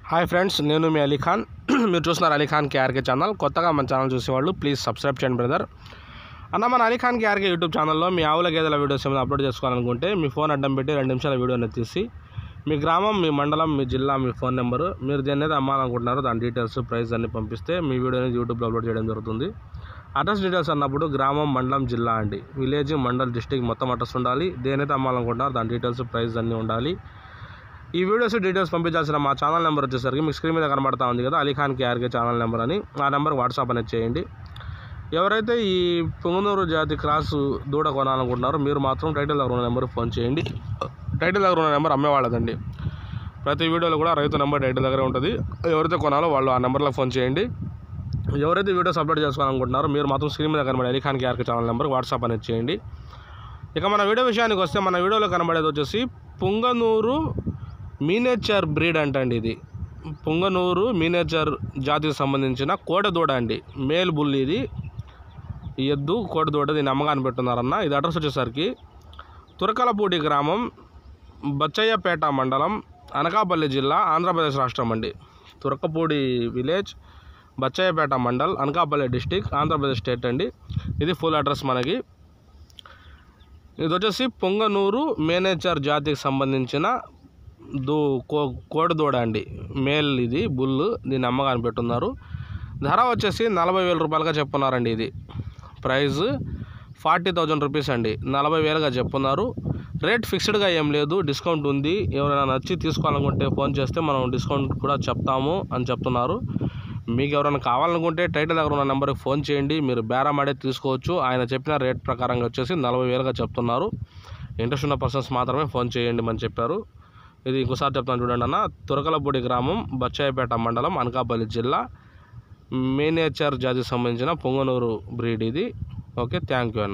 hi friends నేను మీ అలీఖాన్ మీరు చూస్తున్నారు అలీఖాన్ కేఆర్కే ఛానల్ కొత్తగా మన ఛానల్ చూసేవాళ్ళు ప్లీజ్ సబ్స్క్రైబ్ చేయండి బ్రదర్ అన్న మన అలీఖాన్ కేఆర్కే యూట్యూబ్ ఛానల్లో మీ ఆవుల గేదెల వీడియోస్ ఏమైనా అప్లోడ్ చేసుకోవాలనుకుంటే మీ ఫోన్ అడ్డం పెట్టి రెండు నిమిషాల వీడియో అనేది తీసి మీ గ్రామం మీ మండలం మీ జిల్లా మీ ఫోన్ నెంబరు మీరు దేని అయితే అమ్మాలనుకుంటున్నారో దాని డీటెయిల్స్ ప్రైస్ అన్ని పంపిస్తే మీ వీడియో అనేది యూట్యూబ్లో అప్లోడ్ చేయడం జరుగుతుంది అడ్రస్ డీటెయిల్స్ అన్నప్పుడు గ్రామం మండలం జిల్లా అండి విలేజ్ మండల్ డిస్టిక్ మొత్తం అడ్రస్ ఉండాలి దేనైతే అమ్మాలనుకుంటున్నారో దాని డీటెయిల్స్ ప్రైస్ అన్నీ ఉండాలి ఈ వీడియోస్ డీటెయిల్స్ పంపించాల్సిన మా ఛానల్ నెంబర్ వచ్చేసరికి మీకు స్క్రీన్ మీద కనబడతా ఉంది కదా అలీఖాన్ కేఆర్కే ఛానల్ నెంబర్ అని ఆ నెంబర్ వాట్సాప్ అనేది చేయండి ఎవరైతే ఈ పొంగునూరు జాతి క్రాస్ దూడ కొనాలనుకుంటున్నారో మీరు మాత్రం టైటిల్ దగ్గర ఉన్న నెంబర్కి ఫోన్ చేయండి టైటిల్ దగ్గర ఉన్న నెంబర్ అమ్మేవాళ్ళదండి ప్రతి వీడియోలో కూడా రైతు నెంబర్ టైటిల్ దగ్గర ఉంటుంది ఎవరైతే కొనాలో వాళ్ళు ఆ నెంబర్లో ఫోన్ చేయండి ఎవరైతే వీడియోస్ అప్లోడ్ చేసుకోవాలనుకుంటున్నారో మీరు మాత్రం స్క్రీన్ మీద కనబడే Ali Khan KRK channel number WhatsApp అనేది చేయండి ఇక మన వీడియో విషయానికి వస్తే మన వీడియోలో కనబడేది వచ్చేసి పుంగనూరు మీనేచర్ బ్రీడ్ అంటండి ఇది పుంగనూరు మీనేచర్ జాతికి సంబంధించిన కోడెదూడ అండి మేల్ బుల్ ఇది ఈ ఎద్దు కోడెదూడ దీన్ని అమ్మగాన్ని పెట్టున్నారన్న ఇది అడ్రస్ వచ్చేసరికి తురకలపూడి గ్రామం బచ్చయ్యపేట మండలం అనకాపల్లి జిల్లా ఆంధ్రప్రదేశ్ రాష్ట్రం అండి Turakapudi village Bachayyapeta mandal Anakapalli district Andhra Pradesh state అండి ఇది ఫుల్ అడ్రస్ మనకి ఇది వచ్చేసి పొంగనూరు మేనేచర్ జాతికి సంబంధించిన దో కో కోడిదూడ అండి మేల్ ఇది బుల్ దీన్ని అమ్మగాని పెట్టున్నారు ధర వచ్చేసి నలభై వేల రూపాయలుగా చెప్పున్నారండి ఇది ప్రైస్ ఫార్టీ థౌజండ్ రూపీస్ అండి నలభై వేలుగా చెప్పున్నారు రేట్ ఫిక్స్డ్గా ఏం లేదు డిస్కౌంట్ ఉంది ఎవరైనా నచ్చి తీసుకోవాలనుకుంటే ఫోన్ చేస్తే మనం డిస్కౌంట్ కూడా చెప్తాము అని చెప్తున్నారు మీకు ఎవరైనా కావాలనుకుంటే టైటిల్ దగ్గర ఉన్న నెంబర్కి ఫోన్ చేయండి మీరు బేరం ఆడే తీసుకోవచ్చు ఆయన చెప్పిన రేట్ ప్రకారంగా వచ్చేసి నలభై వేలుగా చెప్తున్నారు ఇంట్రెస్ట్ ఉన్న పర్సన్స్ మాత్రమే ఫోన్ చేయండి అని చెప్పారు ఇది ఇంకోసారి చెప్తాను చూడండి అన్న తురకలపూడి గ్రామం బచ్చాయిపేట మండలం అనకాపల్లి జిల్లా మేనేచర్ జాతికి సంబంధించిన పొంగనూరు బ్రీడ్ ఇది ఓకే థ్యాంక్ యూ అన్న